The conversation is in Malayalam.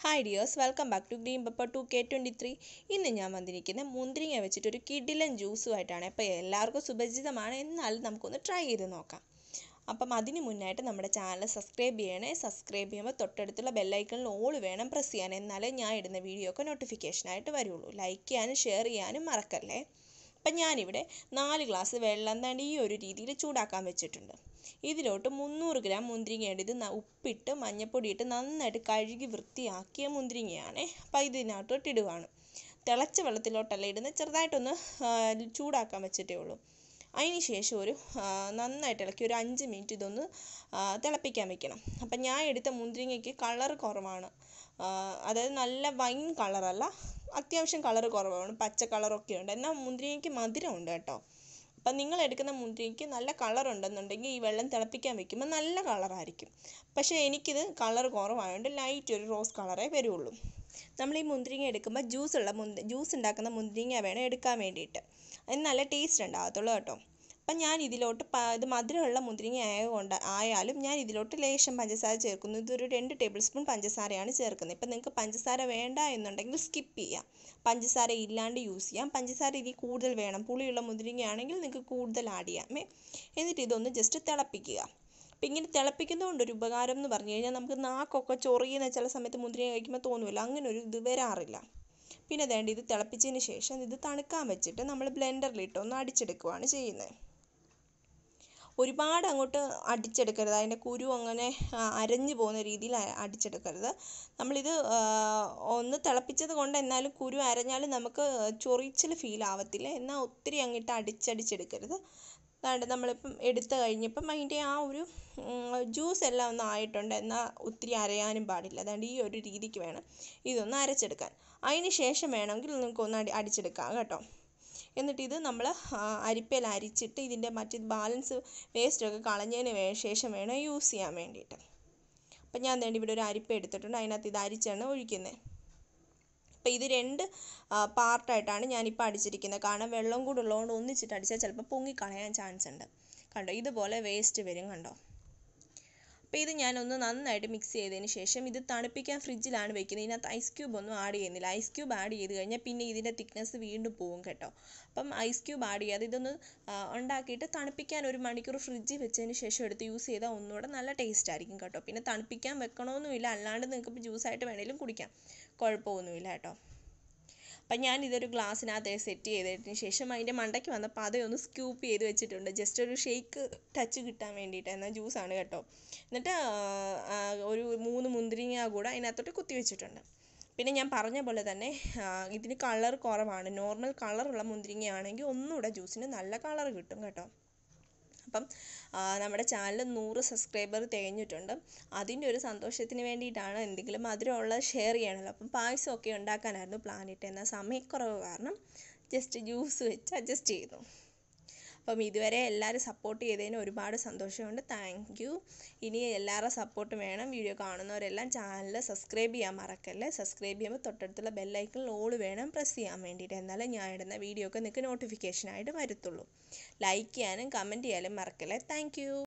hi dears welcome back to Green Pepper two K twenty three ഇന്ന് ഞാൻ വന്നിരിക്കുന്നത് മുന്തിരിങ്ങ വെച്ചിട്ട് ഒരു കിഡിലൻ ജ്യൂസുമായിട്ടാണ് അപ്പോൾ എല്ലാവർക്കും സുപരിചിതമാണ് എന്നാലും നമുക്കൊന്ന് ട്രൈ ചെയ്ത് നോക്കാം അപ്പം അതിന് മുന്നായിട്ട് നമ്മുടെ ചാനൽ സബ്സ്ക്രൈബ് ചെയ്യണേ സബ്സ്ക്രൈബ് ചെയ്യുമ്പോൾ തൊട്ടടുത്തുള്ള ബെല്ലൈക്കണിൽ ഓൾ വേണം പ്രസ് ചെയ്യാൻ എന്നാലേ ഞാൻ ഇടുന്ന വീഡിയോ ഒക്കെ നോട്ടിഫിക്കേഷനായിട്ട് വരുള്ളൂ ലൈക്ക് ചെയ്യാനും ഷെയർ ചെയ്യാനും മറക്കല്ലേ അപ്പം ഞാനിവിടെ നാല് ഗ്ലാസ് വെള്ളം തന്നെ ഈ ഒരു രീതിയിൽ ചൂടാക്കാൻ വെച്ചിട്ടുണ്ട് ഇതിലോട്ട് മുന്നൂറ് ഗ്രാം മുന്തിരിങ്ങയുടെ ഇത് ന- ഉപ്പിട്ട് മഞ്ഞപ്പൊടി ഇട്ട് നന്നായിട്ട് കഴുകി വൃത്തിയാക്കിയ മുന്തിരിങ്ങയാണ് അപ്പം ഇതിനകത്തോട്ട് ഇടുകയാണ് തിളച്ച വെള്ളത്തിലോട്ടല്ല ഇടുന്നത് ചെറുതായിട്ടൊന്ന് ആ, ചൂടാക്കാൻ വെച്ചിട്ടേ ഉള്ളൂ അതിന് ശേഷം ഒരു ആ, നന്നായിട്ട് ഇളക്കി ഒരു അഞ്ച് മിനിറ്റ് ഇതൊന്ന് ആ, തിളപ്പിക്കാൻ വെക്കണം അപ്പം ഞാൻ എടുത്ത മുന്തിരിങ്ങയ്ക്ക് കളർ കുറവാണ് ആ, അതായത് നല്ല വൈൻ കളറല്ല അത്യാവശ്യം കളർ കുറവാണ് പച്ച കളറൊക്കെ ഉണ്ട് എന്നാൽ മുന്തിരിങ്ങയ്ക്ക് മധുരമുണ്ട് കേട്ടോ അപ്പം നിങ്ങൾ എടുക്കുന്ന മുന്തിരിങ്ങയ്ക്ക് നല്ല കളർ ഉണ്ടെന്നുണ്ടെങ്കിൽ ഈ വെള്ളം തിളപ്പിക്കാൻ വെക്കുമ്പോൾ നല്ല കളറായിരിക്കും പക്ഷേ എനിക്കിത് കളർ കുറവായതുകൊണ്ട് ലൈറ്റ് ഒരു റോസ് കളറേ വരുള്ളൂ നമ്മൾ ഈ മുന്തിരിങ്ങ എടുക്കുമ്പോൾ ജ്യൂസ് ഉള്ള മുന്തി ജ്യൂസ് ഉണ്ടാക്കുന്ന മുന്തിരിങ്ങ വേണം എടുക്കാൻ വേണ്ടിയിട്ട് അതിന് നല്ല ടേസ്റ്റ് ഉണ്ടാകത്തുള്ളൂ കേട്ടോ അപ്പം ഞാൻ ഇതിലോട്ട് പ ഇത് മധുരമുള്ള മുന്തിരിങ്ങ ആയതുകൊണ്ട് ആയാലും ഞാൻ ഇതിലോട്ട് ലേശം പഞ്ചസാര ചേർക്കുന്നു ഇതൊരു രണ്ട് ടേബിൾ സ്പൂൺ പഞ്ചസാരയാണ് ചേർക്കുന്നത് ഇപ്പം നിങ്ങൾക്ക് പഞ്ചസാര വേണ്ട എന്നുണ്ടെങ്കിൽ സ്കിപ്പ് ചെയ്യാം പഞ്ചസാര ഇല്ലാണ്ട് യൂസ് ചെയ്യാം പഞ്ചസാര ഇതിൽ കൂടുതൽ വേണം പുളിയുള്ള മുന്തിരിങ്ങയാണെങ്കിൽ നിങ്ങൾക്ക് കൂടുതൽ ആഡ് ചെയ്യാമേ എന്നിട്ട് ഇതൊന്ന് ജസ്റ്റ് തിളപ്പിക്കുക അപ്പം ഇങ്ങനെ തിളപ്പിക്കുന്നതുകൊണ്ട് ഒരു ഉപകാരം എന്ന് പറഞ്ഞു കഴിഞ്ഞാൽ നമുക്ക് നാക്കൊക്കെ ചൊറിയുന്ന ചില സമയത്ത് മുന്തിരിങ്ങ കഴിക്കുമ്പോൾ തോന്നുമല്ലോ അങ്ങനെ ഒരു ഇത് വരാറില്ല പിന്നെ വേണ്ട ഇത് തിളപ്പിച്ചതിന് ശേഷം ഇത് തണുക്കാൻ വെച്ചിട്ട് നമ്മൾ ബ്ലെൻഡറിലിട്ട് ഒന്ന് അടിച്ചെടുക്കുകയാണ് ചെയ്യുന്നത് ഒരുപാട് അങ്ങോട്ട് അടിച്ചെടുക്കരുത് അതിൻ്റെ കുരു അങ്ങനെ ആ, അരഞ്ഞു പോകുന്ന രീതിയിൽ അ- അടിച്ചെടുക്കരുത് നമ്മളിത് ആ, ഒന്ന് തിളപ്പിച്ചത് കൊണ്ട് എന്നാലും കുരു അരഞ്ഞാലും നമുക്ക് ചൊറിച്ചിൽ ഫീൽ ആവത്തില്ല എന്നാൽ ഒത്തിരി അങ്ങിട്ട് അടിച്ചടിച്ചെടുക്കരുത് അതാണ്ട് നമ്മളിപ്പം എടുത്തു കഴിഞ്ഞപ്പം അതിൻ്റെ ആ ഒരു ജ്യൂസ് എല്ലാം ഒന്ന് ആയിട്ടുണ്ട് എന്നാൽ ഒത്തിരി അരയാനും പാടില്ല അതാണ്ട് ഈ ഒരു രീതിക്ക് വേണം ഇതൊന്ന് അരച്ചെടുക്കാൻ അതിന് ശേഷം വേണമെങ്കിൽ നിങ്ങൾക്ക് ഒന്ന് അടി അടിച്ചെടുക്കാം കേട്ടോ എന്നിട്ട് ഇത് നമ്മൾ അരിപ്പയിൽ അരിച്ചിട്ട് ഇതിൻ്റെ മറ്റ് ബാലൻസ് വേസ്റ്റൊക്കെ കളഞ്ഞതിന് വേ ശേഷം വേണം യൂസ് ചെയ്യാൻ വേണ്ടിയിട്ട് അപ്പം ഞാൻ വേണ്ടി ഇവിടെ ഒരു അരിപ്പ എടുത്തിട്ടുണ്ട് അതിനകത്ത് ഇത് അരിച്ചാണ് ഒഴിക്കുന്നത് അപ്പോൾ ഇത് രണ്ട് പാർട്ടായിട്ടാണ് ഞാനിപ്പോൾ അടിച്ചിരിക്കുന്നത് കാരണം വെള്ളം കൂടെ ഉള്ളതുകൊണ്ട് ഒന്നിച്ചിട്ട് അടിച്ചാൽ ചിലപ്പോൾ പൊങ്ങിക്കളയാൻ ചാൻസ് ഉണ്ട് കണ്ടോ ഇതുപോലെ വേസ്റ്റ് വരും കണ്ടോ അപ്പോൾ ഇത് ഞാനൊന്ന് നന്നായിട്ട് മിക്സ് ചെയ്തതിന് ശേഷം ഇത് തണുപ്പിക്കാൻ ഫ്രിഡ്ജിലാണ് വെക്കുന്നത് ഇതിനകത്ത് ഐസ് ക്യൂബ് ഒന്നും ആഡ് ചെയ്യുന്നില്ല ഐസ് ക്യൂബ് ആഡ് ചെയ്ത് കഴിഞ്ഞാൽ പിന്നെ ഇതിൻ്റെ തിക്നെസ് വീണ്ടും പോകും കേട്ടോ അപ്പം ഐസ് ക്യൂബ് ആഡ് ചെയ്യാതെ ഇതൊന്ന് ആ, ഉണ്ടാക്കിയിട്ട് തണുപ്പിക്കാൻ ഒരു മണിക്കൂർ ഫ്രിഡ്ജിൽ വെച്ചതിന് ശേഷം എടുത്ത് യൂസ് ചെയ്താൽ ഒന്നുകൂടെ നല്ല ടേസ്റ്റ് ആയിരിക്കും കേട്ടോ പിന്നെ തണുപ്പിക്കാൻ വെക്കണമെന്നുമില്ല അല്ലാണ്ട് നിങ്ങൾക്ക് ഇപ്പോൾ ജ്യൂസായിട്ട് വേണേലും കുടിക്കാം കുഴപ്പമൊന്നുമില്ല കേട്ടോ അപ്പം ഞാൻ ഇതൊരു ഗ്ലാസ്സിനകത്ത് സെറ്റ് ചെയ്തതിന് ശേഷം അതിൻ്റെ മണ്ടയ്ക്ക് വന്നപ്പോൾ അതൊന്ന് സ്ക്യൂപ്പ് ചെയ്ത് വെച്ചിട്ടുണ്ട് ജസ്റ്റ് ഒരു ഷേക്ക് ടച്ച് കിട്ടാൻ വേണ്ടിയിട്ട് എന്നാൽ ജ്യൂസാണ് കേട്ടോ എന്നിട്ട് ആ, ആ, ഒരു മൂന്ന് മുന്തിരിങ്ങ കൂടെ അതിനകത്തോട്ട് കുത്തി വെച്ചിട്ടുണ്ട് പിന്നെ ഞാൻ പറഞ്ഞ പോലെ തന്നെ ആ, ഇതിന് കളർ കുറവാണ് നോർമൽ കളറുള്ള മുന്തിരിങ്ങയാണെങ്കിൽ ഒന്നുകൂടെ ജ്യൂസിന് നല്ല കളർ കിട്ടും കേട്ടോ അപ്പം ആ, നമ്മുടെ ചാനൽ നൂറ് സബ്സ്ക്രൈബർ തികഞ്ഞിട്ടുണ്ട് അതിൻ്റെ ഒരു സന്തോഷത്തിന് വേണ്ടിയിട്ടാണ് എന്തെങ്കിലും മധുരമുള്ളത് ഷെയർ ചെയ്യണമല്ലോ അപ്പം പായസമൊക്കെ ഉണ്ടാക്കാനായിരുന്നു പ്ലാൻ ഇട്ട് എന്നാൽ സമയക്കുറവ് കാരണം ജസ്റ്റ് ജ്യൂസ് വെച്ച് അഡ്ജസ്റ്റ് ചെയ്തു അപ്പം ഇതുവരെ എല്ലാവരും സപ്പോർട്ട് ചെയ്തതിന് ഒരുപാട് സന്തോഷമുണ്ട് താങ്ക് യു ഇനി എല്ലാവരുടെ സപ്പോർട്ട് വേണം വീഡിയോ കാണുന്നവരെല്ലാം ചാനൽ സബ്സ്ക്രൈബ് ചെയ്യാൻ മറക്കല്ലേ സബ്സ്ക്രൈബ് ചെയ്യുമ്പോൾ തൊട്ടടുത്തുള്ള ബെല്ലൈക്കൺ ഓൾ വേണം പ്രസ് ചെയ്യാൻ വേണ്ടിയിട്ട് എന്നാലേ ഞാൻ ഇടുന്ന വീഡിയോ ഒക്കെ നിങ്ങൾക്ക് നോട്ടിഫിക്കേഷനായിട്ട് വരത്തുള്ളൂ ലൈക്ക് ചെയ്യാനും കമൻറ്റ് ചെയ്യാനും മറക്കല്ലേ താങ്ക്